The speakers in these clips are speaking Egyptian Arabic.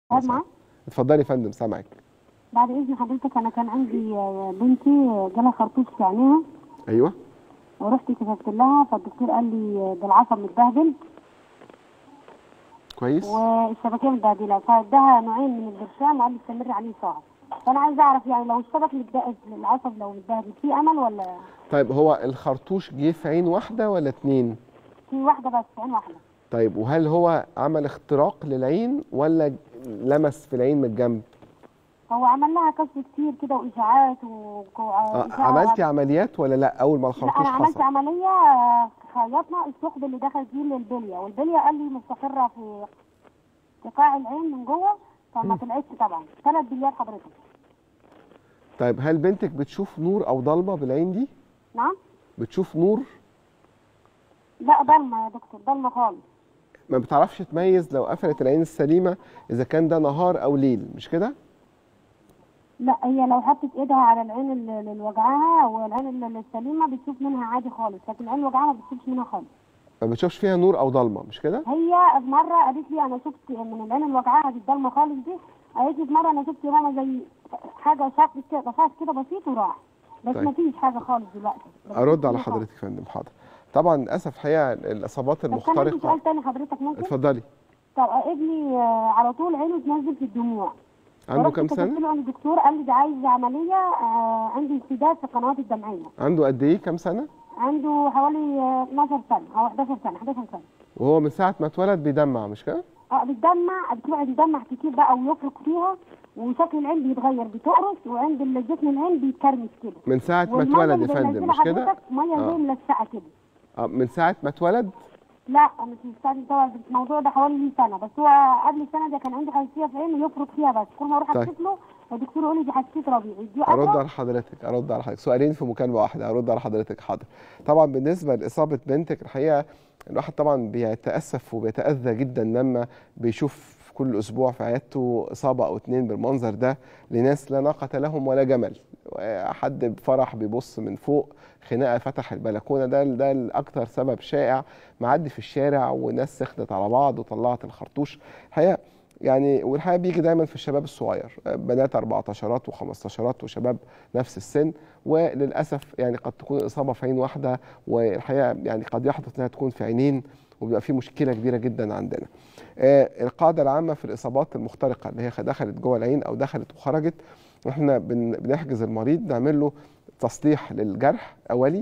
قاعد معاه اتفضلي يا فندم سامعك بعد اذن حضرتك انا كان عندي آه، بنتي آه، جالها خرطوش في عينيها ايوه ورحت كتبت لها فالدكتور قال لي آه، ده العصب متبهدل كويس والشبكيه متبهدله فاداها نوعين من البرشام وقال لي استمر عليه شهر فانا عايزه اعرف يعني لو الشبك متبهدل العصب لو متبهدل في امل ولا طيب هو الخرطوش جه في عين واحده ولا اتنين في واحده بس عين واحده طيب وهل هو عمل اختراق للعين ولا لمس في العين من الجنب هو عمل لها كشف كتير كده واشاعات و آه عملتي عمليات ولا لا اول ما لا الخرطوش انا عملت حصل عمليه آه، خيطنا الثقب اللي دخل فيه للبليه والبليه قال لي مستقره في في قاع العين من جوه فما طلعتش طبعا ثلاث بليات حضرتك طيب هل بنتك بتشوف نور او ضلمه بالعين دي نعم بتشوف نور لا ضلمه يا دكتور ضلمه خالص ما بتعرفش تميز لو قفلت العين السليمه اذا كان ده نهار او ليل مش كده لا هي لو حطت ايدها على العين اللي اللي وجعاها والعين اللي السليمه بتشوف منها عادي خالص لكن العين وجعاها ما بتشوفش منها خالص ما بتشوفش فيها نور او ضلمه مش كده هي في مره قالت لي انا شفت من العين اللي وجعاها دي الضلمه خالص دي قالت لي في مره انا شفت ماما زي حاجه شافت كده رفعت كده بسيط وراح بس طيب. ما فيش حاجه خالص دلوقتي ارد على حضرتك يا فندم حاضر طبعا للاسف الحقيقه الاصابات بس انا عندي المخترقه سؤال تاني حضرتك ممكن اتفضلي طب ابني آه، على طول عينه تنزل في الدموع عنده ورحت كام كتبت سنه له عند الدكتور قال لي ده عايز عمليه آه، عندي انسداد في القنوات الدمعيه عنده قد ايه كام سنه عنده حوالي آه، 12 سنه او 11 سنه 11 سنه وهو من ساعه ما اتولد بيدمع مش كده اه بتدمع بتقعد يدمع كتير بقى ويفرك فيها وشكل العين بيتغير بتقرص وعند الجسم العين بيتكرمش كده من ساعه ما والمية اتولد يا اللي فندم بينزلها مش كده حضرتك ميه آه. زي ملسعه كده آه، من ساعه ما اتولد لا مش مستني طبعا الموضوع ده حوالي ليه سنه بس هو قبل السنه ده كان عنده حساسيه في عينه يفرك فيها بس كل ما اروح طيب. اكشف له الدكتور يقول لي دي حساسيه ربيعي دي ارد أقرب. على حضرتك ارد على حضرتك سؤالين في مكالمه واحده ارد على حضرتك حاضر طبعا بالنسبه لاصابه بنتك الحقيقه الواحد طبعا بيتاسف وبيتاذى جدا لما بيشوف كل اسبوع في عيادته اصابه او اتنين بالمنظر ده لناس لا ناقه لهم ولا جمل حد بفرح بيبص من فوق خناقه فتح البلكونه ده ده الاكثر سبب شائع معدي في الشارع وناس سخنت على بعض وطلعت الخرطوش الحقيقه يعني والحقيقه بيجي دايما في الشباب الصغير بنات 14 و15 وشباب نفس السن وللاسف يعني قد تكون اصابه في عين واحده والحقيقه يعني قد يحدث انها تكون في عينين وبيبقى في مشكله كبيره جدا عندنا. آه، القاعده العامه في الاصابات المخترقه اللي هي دخلت جوه العين او دخلت وخرجت احنا بن- بنحجز المريض نعمل له تصليح للجرح اولي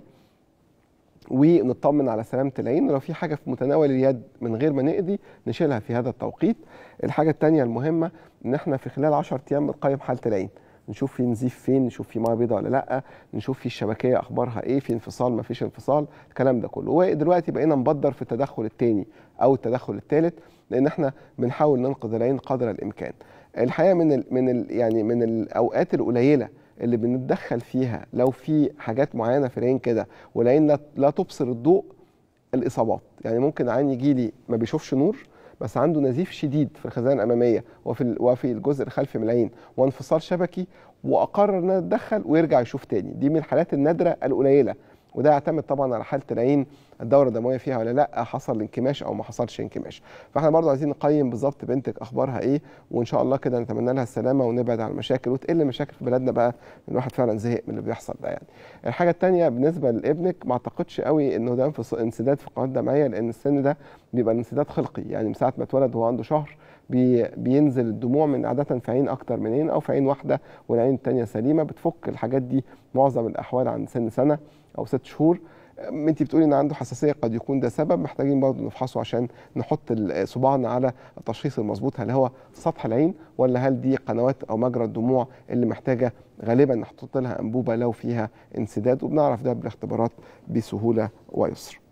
ونطمن على سلامه العين ولو في حاجه في متناول اليد من غير ما نأذي نشيلها في هذا التوقيت الحاجه الثانيه المهمه ان احنا في خلال 10 ايام بنقيم حاله العين نشوف في نزيف فين نشوف في ميه بيضاء ولا لا نشوف في الشبكيه اخبارها ايه في انفصال ما فيش انفصال الكلام ده كله ودلوقتي بقينا نبدر في التدخل الثاني او التدخل الثالث لان احنا بنحاول ننقذ العين قدر الامكان الحقيقه من ال من ال يعني من الاوقات القليله اللي بنتدخل فيها لو في حاجات معينه في العين كده والعين لا, لا تبصر الضوء الاصابات يعني ممكن عين يجي لي ما بيشوفش نور بس عنده نزيف شديد في الخزانه الاماميه وفي ال- وفي الجزء الخلفي من العين وانفصال شبكي واقرر ان انا اتدخل ويرجع يشوف تاني دي من الحالات النادره القليله وده يعتمد طبعا على حاله العين الدوره الدمويه فيها ولا لا حصل انكماش او ما حصلش انكماش فاحنا برضه عايزين نقيم بالظبط بنتك اخبارها ايه وان شاء الله كده نتمنى لها السلامه ونبعد عن المشاكل وتقل المشاكل في بلدنا بقى إن الواحد فعلا زهق من اللي بيحصل ده يعني الحاجه الثانيه بالنسبه لابنك ما اعتقدش قوي انه ده انفص- انسداد في القناه الدمعيه لان السن ده بيبقى الانسداد خلقي يعني من ساعه ما اتولد وهو عنده شهر بي بينزل الدموع من عاده في عين اكتر من عين او في عين واحده والعين الثانيه سليمه بتفك الحاجات دي معظم الاحوال عند سن سنه او ست شهور أم، انت بتقولي ان عنده حساسيه قد يكون ده سبب محتاجين برضه نفحصه عشان نحط ال- صباعنا على التشخيص المظبوط هل هو سطح العين ولا هل دي قنوات او مجرى الدموع اللي محتاجه غالبا نحط لها انبوبه لو فيها انسداد وبنعرف ده بالاختبارات بسهوله ويسر